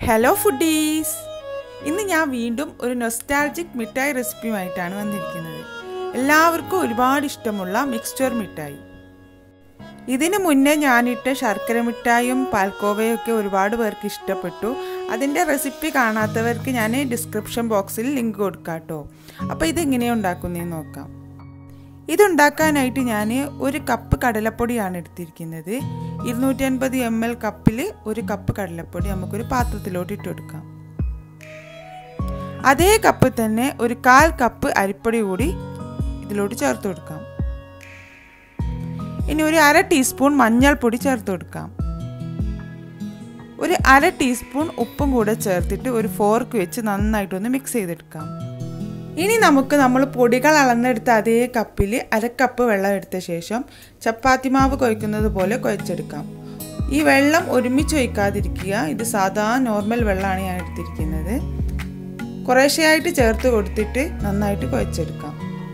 hello foodies ഇന്ന് ഞാൻ വീണ്ടും ഒരു നൊസ്റ്റാൾജിക് മിഠായി റെസിപ്പിയുമായിട്ടാണ് വന്നിരിക്കുന്നത് എല്ലാവർക്കും ഒരുപാട് ഇഷ്ടമുള്ള മിക്സ്ചർ മിഠായി ഇതിന് മുന്നേ ഞാനിട്ട ശർക്കര മിഠായും പാൽക്കോവയും ഒക്കെ ഒരുപാട് പേർക്ക് ഇഷ്ടപ്പെട്ടു അതിൻ്റെ റെസിപ്പി കാണാത്തവർക്ക് ഞാൻ ഡിസ്ക്രിപ്ഷൻ ബോക്സിൽ ലിങ്ക് കൊടുക്കാം കേട്ടോ അപ്പോൾ ഇതെങ്ങനെയാണ് ഉണ്ടാക്കുന്നതെന്ന് നോക്കാം ഇതുണ്ടാക്കാനായിട്ട് ഞാൻ ഒരു കപ്പ് കടലപ്പൊടിയാണ് എടുത്തിരിക്കുന്നത് ഇരുന്നൂറ്റി അൻപത് എം എൽ കപ്പിൽ ഒരു കപ്പ് കടലപ്പൊടി നമുക്കൊരു പാത്രത്തിലോട്ട് ഇട്ട് കൊടുക്കാം അതേ കപ്പ് തന്നെ ഒരു കാൽ കപ്പ് അരിപ്പൊടി കൂടി ഇതിലോട്ട് ചേർത്ത് കൊടുക്കാം ഇനി ഒരു അര ടീസ്പൂൺ മഞ്ഞൾപ്പൊടി ചേർത്ത് കൊടുക്കാം ഒരു അര ടീസ്പൂൺ ഉപ്പും കൂടെ ചേർത്തിട്ട് ഒരു ഫോർക്ക് വെച്ച് നന്നായിട്ടൊന്ന് മിക്സ് ചെയ്തെടുക്കാം ഇനി നമുക്ക് നമ്മൾ പൊടികൾ അളന്നെടുത്ത അതേ കപ്പിൽ അരക്കപ്പ് വെള്ളം എടുത്ത ശേഷം ചപ്പാത്തി മാവ് കുഴക്കുന്നത് പോലെ കുഴച്ചെടുക്കാം ഈ വെള്ളം ഒരുമിച്ച് ഒഴിക്കാതിരിക്കുക ഇത് സാധാ നോർമൽ വെള്ളമാണ് ഞാൻ എടുത്തിരിക്കുന്നത് കുറേശ്ശെയായിട്ട് ചേർത്ത് കൊടുത്തിട്ട് നന്നായിട്ട് കുഴച്ചെടുക്കാം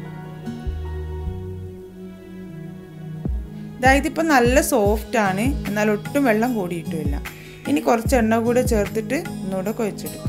ഇതായത് ഇപ്പം നല്ല സോഫ്റ്റ് ആണ് എന്നാൽ ഒട്ടും വെള്ളം കൂടിയിട്ടുമില്ല ഇനി കുറച്ച് എണ്ണ കൂടെ ചേർത്തിട്ട് ഒന്നുകൂടെ കുഴച്ചെടുക്കാം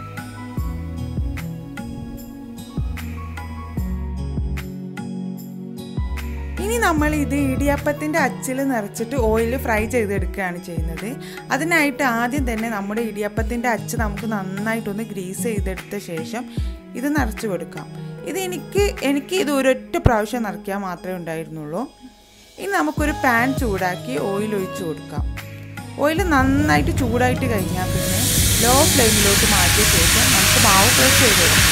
ഇനി നമ്മൾ ഇത് ഇടിയപ്പത്തിൻ്റെ അച്ചിൽ നിറച്ചിട്ട് ഓയിൽ ഫ്രൈ ചെയ്തെടുക്കുകയാണ് ചെയ്യുന്നത് അതിനായിട്ട് ആദ്യം തന്നെ നമ്മുടെ ഇടിയപ്പത്തിൻ്റെ അച്ച് നമുക്ക് നന്നായിട്ടൊന്ന് ഗ്രീസ് ചെയ്തെടുത്ത ശേഷം ഇത് നിറച്ച് കൊടുക്കാം ഇത് എനിക്ക് എനിക്ക് ഇത് ഒരൊറ്റ പ്രാവശ്യം നിറയ്ക്കാൻ മാത്രമേ ഉണ്ടായിരുന്നുള്ളൂ ഇനി നമുക്കൊരു പാൻ ചൂടാക്കി ഓയിൽ ഒഴിച്ച് കൊടുക്കാം ഓയിൽ നന്നായിട്ട് ചൂടായിട്ട് കഴിഞ്ഞാൽ പിന്നെ ലോ ഫ്ലെയിമിലോട്ട് മാറ്റിയ ശേഷം നമുക്ക് മാവ് പ്രസ് ചെയ്ത് കൊടുക്കാം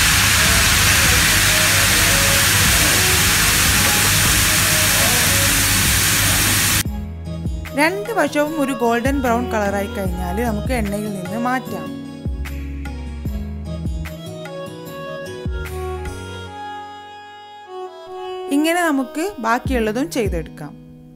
രണ്ട് വശവും ഒരു ഗോൾഡൻ ബ്രൗൺ കളറായി കഴിഞ്ഞാൽ നമുക്ക് എണ്ണയിൽ നിന്ന് മാറ്റാം ഇങ്ങനെ നമുക്ക് ബാക്കിയുള്ളതും ചെയ്തെടുക്കാം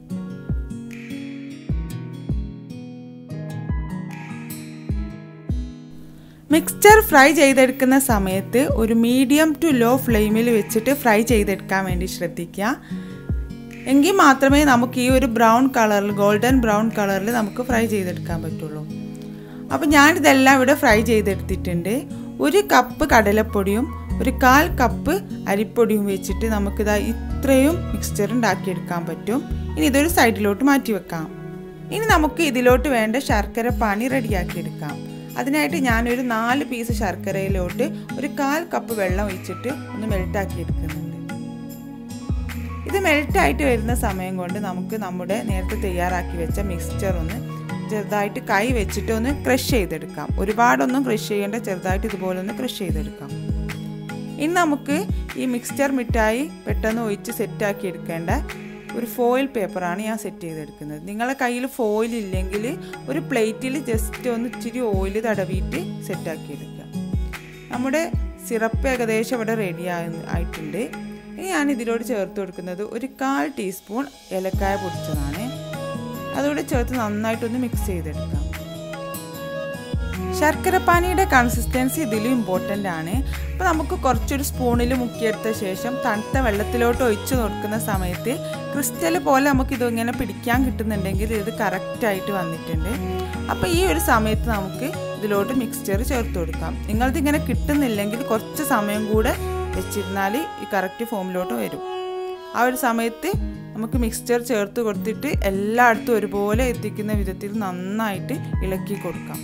മിക്സ്ചർ ഫ്രൈ ചെയ്തെടുക്കുന്ന സമയത്ത് ഒരു മീഡിയം ടു ലോ ഫ്ലെയിമിൽ വെച്ചിട്ട് ഫ്രൈ ചെയ്തെടുക്കാൻ വേണ്ടി ശ്രദ്ധിക്കുക എങ്കിൽ മാത്രമേ നമുക്ക് ഈ ഒരു ബ്രൗൺ കളറിൽ ഗോൾഡൻ ബ്രൗൺ കളറിൽ നമുക്ക് ഫ്രൈ ചെയ്തെടുക്കാൻ പറ്റുള്ളൂ അപ്പോൾ ഞാനിതെല്ലാം ഇവിടെ ഫ്രൈ ചെയ്തെടുത്തിട്ടുണ്ട് ഒരു കപ്പ് കടലപ്പൊടിയും ഒരു കാൽ കപ്പ് അരിപ്പൊടിയും വെച്ചിട്ട് നമുക്കിതാ ഇത്രയും മിക്സ്ചർ ഉണ്ടാക്കിയെടുക്കാൻ പറ്റും ഇനി ഇതൊരു സൈഡിലോട്ട് മാറ്റി വെക്കാം ഇനി നമുക്ക് ഇതിലോട്ട് വേണ്ട ശർക്കര പാനി റെഡിയാക്കിയെടുക്കാം അതിനായിട്ട് ഞാനൊരു നാല് പീസ് ശർക്കരയിലോട്ട് ഒരു കാൽ കപ്പ് വെള്ളം ഒഴിച്ചിട്ട് ഒന്ന് മെൽട്ടാക്കി എടുക്കുന്നുണ്ട് ഇത് മെൽറ്റായിട്ട് വരുന്ന സമയം കൊണ്ട് നമുക്ക് നമ്മുടെ നേരത്തെ തയ്യാറാക്കി വെച്ച മിക്സ്ചർ ഒന്ന് ചെറുതായിട്ട് കൈ വെച്ചിട്ട് ഒന്ന് ക്രഷ് ചെയ്തെടുക്കാം ഒരുപാടൊന്നും ക്രഷ് ചെയ്യേണ്ട ചെറുതായിട്ട് ഇതുപോലെ ഒന്ന് ക്രഷ് ചെയ്തെടുക്കാം ഇനി നമുക്ക് ഈ മിക്സ്ചർ മിഠായി പെട്ടെന്ന് ഒഴിച്ച് സെറ്റാക്കി എടുക്കേണ്ട ഒരു ഫോയിൽ പേപ്പറാണ് ഞാൻ സെറ്റ് ചെയ്തെടുക്കുന്നത് നിങ്ങളുടെ കയ്യിൽ ഫോയിൽ ഇല്ലെങ്കിൽ ഒരു പ്ലേറ്റിൽ ജസ്റ്റ് ഒന്ന് ഇച്ചിരി ഓയിൽ തടവിയിട്ട് സെറ്റാക്കി എടുക്കുക നമ്മുടെ സിറപ്പ് ഏകദേശം ഇവിടെ റെഡി ആയിട്ടുണ്ട് ഇനി ഞാൻ ഇതിലോട്ട് ചേർത്ത് കൊടുക്കുന്നത് ഒരു കാൽ ടീസ്പൂൺ ഏലക്കായ പൊടിച്ചതാണ് അതുകൂടെ ചേർത്ത് നന്നായിട്ടൊന്ന് മിക്സ് ചെയ്തെടുക്കാം ശർക്കരപ്പാനിയുടെ കൺസിസ്റ്റൻസി ഇതിലും ഇമ്പോർട്ടൻ്റ് ആണ് അപ്പോൾ നമുക്ക് കുറച്ചൊരു സ്പൂണിൽ മുക്കിയെടുത്ത ശേഷം തണുത്ത വെള്ളത്തിലോട്ട് ഒഴിച്ചു കൊടുക്കുന്ന സമയത്ത് ക്രിസ്റ്റൽ പോലെ നമുക്ക് ഇതിങ്ങനെ പിടിക്കാൻ കിട്ടുന്നുണ്ടെങ്കിൽ ഇത് കറക്റ്റായിട്ട് വന്നിട്ടുണ്ട് അപ്പോൾ ഈ ഒരു സമയത്ത് നമുക്ക് ഇതിലോട്ട് മിക്സ്ചർ ചേർത്ത് കൊടുക്കാം നിങ്ങൾതിങ്ങനെ കിട്ടുന്നില്ലെങ്കിൽ കുറച്ച് സമയം കൂടെ വെച്ചിരുന്നാൽ ഈ കറക്റ്റ് ഫോമിലോട്ട് വരും ആ ഒരു സമയത്ത് നമുക്ക് മിക്സ്ചർ ചേർത്ത് കൊടുത്തിട്ട് എല്ലായിടത്തും ഒരുപോലെ എത്തിക്കുന്ന വിധത്തിൽ നന്നായിട്ട് ഇളക്കി കൊടുക്കാം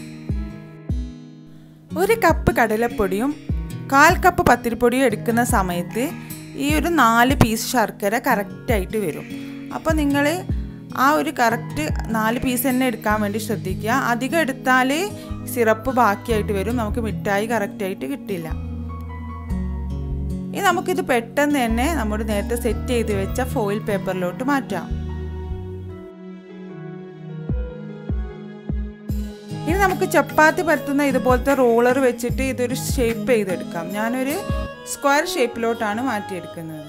ഒരു കപ്പ് കടലപ്പൊടിയും കാൽ കപ്പ് പത്തിരിപ്പൊടിയും എടുക്കുന്ന സമയത്ത് ഈ ഒരു നാല് പീസ് ശർക്കര കറക്റ്റായിട്ട് വരും അപ്പോൾ നിങ്ങൾ ആ ഒരു കറക്റ്റ് നാല് പീസ് തന്നെ എടുക്കാൻ വേണ്ടി ശ്രദ്ധിക്കുക അധികം എടുത്താൽ സിറപ്പ് ബാക്കിയായിട്ട് വരും നമുക്ക് മിഠായി കറക്റ്റായിട്ട് കിട്ടില്ല ഇനി നമുക്കിത് പെട്ടെന്ന് തന്നെ നമ്മൾ നേരത്തെ സെറ്റ് ചെയ്ത് വെച്ച ഫോയിൽ പേപ്പറിലോട്ട് മാറ്റാം ഇനി നമുക്ക് ചപ്പാത്തി പരത്തുന്ന ഇതുപോലത്തെ റോളർ വെച്ചിട്ട് ഇതൊരു ഷേപ്പ് ചെയ്തെടുക്കാം ഞാനൊരു സ്ക്വയർ ഷേപ്പിലോട്ടാണ് മാറ്റിയെടുക്കുന്നത്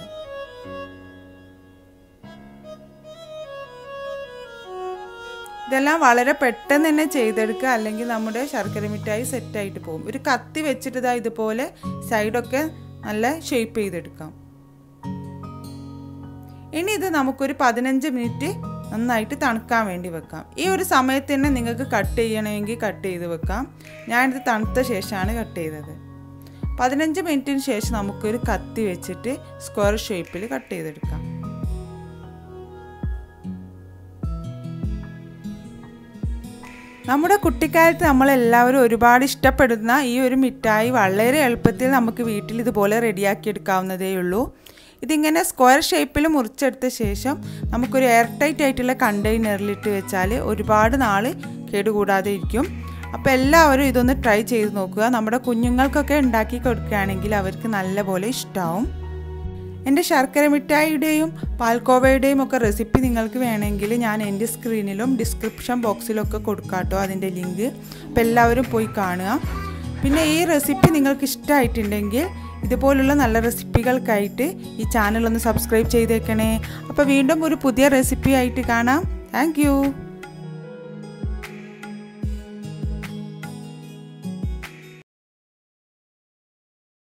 ഇതെല്ലാം വളരെ പെട്ടെന്ന് തന്നെ ചെയ്തെടുക്കുക അല്ലെങ്കിൽ നമ്മുടെ ശർക്കര മിഠായി സെറ്റായിട്ട് പോകും ഒരു കത്തി വെച്ചിട്ട് ഇതാ ഇതുപോലെ സൈഡൊക്കെ നല്ല ഷേപ്പ് ചെയ്തെടുക്കാം ഇനി ഇത് നമുക്കൊരു പതിനഞ്ച് മിനിറ്റ് നന്നായിട്ട് തണുക്കാൻ വേണ്ടി വെക്കാം ഈ ഒരു സമയത്ത് തന്നെ നിങ്ങൾക്ക് കട്ട് ചെയ്യണമെങ്കിൽ കട്ട് ചെയ്ത് വെക്കാം ഞാനിത് തണുത്ത ശേഷമാണ് കട്ട് ചെയ്തത് പതിനഞ്ച് മിനിറ്റിന് ശേഷം നമുക്കൊരു കത്തി വെച്ചിട്ട് സ്ക്വയർ ഷേപ്പിൽ കട്ട് ചെയ്തെടുക്കാം നമ്മുടെ കുട്ടിക്കാലത്ത് നമ്മളെല്ലാവരും ഒരുപാട് ഇഷ്ടപ്പെടുന്ന ഈ ഒരു മിഠായി വളരെ എളുപ്പത്തിൽ നമുക്ക് വീട്ടിൽ ഇതുപോലെ റെഡിയാക്കി എടുക്കാവുന്നതേ ഉള്ളൂ ഇതിങ്ങനെ സ്ക്വയർ ഷേപ്പിൽ മുറിച്ചെടുത്ത ശേഷം നമുക്കൊരു എയർ ടൈറ്റ് ആയിട്ടുള്ള കണ്ടെയ്നറിലിട്ട് വെച്ചാൽ ഒരുപാട് നാൾ കേടുകൂടാതെ ഇരിക്കും അപ്പോൾ എല്ലാവരും ഇതൊന്ന് ട്രൈ ചെയ്ത് നോക്കുക നമ്മുടെ കുഞ്ഞുങ്ങൾക്കൊക്കെ ഉണ്ടാക്കി കൊടുക്കുകയാണെങ്കിൽ അവർക്ക് നല്ലപോലെ ഇഷ്ടമാവും എൻ്റെ ശർക്കര മിഠായിയുടെയും പാൽക്കോവയുടെയും ഒക്കെ റെസിപ്പി നിങ്ങൾക്ക് വേണമെങ്കിൽ ഞാൻ എൻ്റെ സ്ക്രീനിലും ഡിസ്ക്രിപ്ഷൻ ബോക്സിലൊക്കെ കൊടുക്കാട്ടോ അതിൻ്റെ ലിങ്ക് അപ്പോൾ എല്ലാവരും പോയി കാണുക പിന്നെ ഈ റെസിപ്പി നിങ്ങൾക്ക് ഇഷ്ടമായിട്ടുണ്ടെങ്കിൽ ഇതുപോലുള്ള നല്ല റെസിപ്പികൾക്കായിട്ട് ഈ ചാനൽ ഒന്ന് സബ്സ്ക്രൈബ് ചെയ്തേക്കണേ അപ്പോൾ വീണ്ടും ഒരു പുതിയ റെസിപ്പി ആയിട്ട് കാണാം താങ്ക്